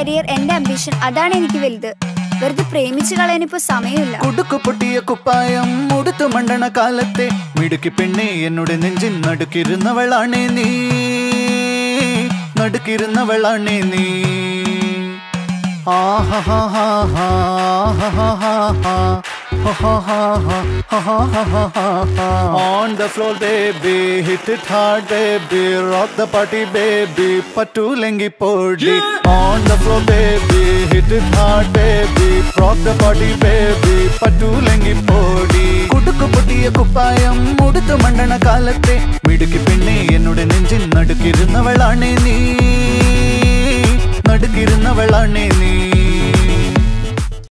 career എന്റെ ambition അതാണ് എനിക്ക് വലുത് വെറുതെ പ്രേമിച്ചു കളയാനിപ്പോ സമയമില്ല കുടുക്കു പൊട്ടിയ കുപ്പായം ഉടുത്തു മണ്ടണ കാലത്തെ മിടുക്കി പെണ്ണെ എന്നോട് നെഞ്ചിൻ നടുക്കിരുന്നവളാണേ നീ നടുക്കിരുന്നവളാണേ നീ On the floor, baby, hit it hard, baby, rock the party, baby, പറ്റൂലെങ്കി പൊടി On the floor, baby, hit it hard, baby, rock the party, baby, പറ്റൂലെങ്കി പൊടി കുടുക്കു പൊട്ടിയ കുപ്പായം ഉടുത്തു മണ്ടണ കാലത്തെ മിടുക്കി പെണ്ണെ എന്നോട് നെഞ്ചിൻ നടുക്കിരുന്നവളാണേ നീ നടുക്കിരുന്നവളാണേ നീ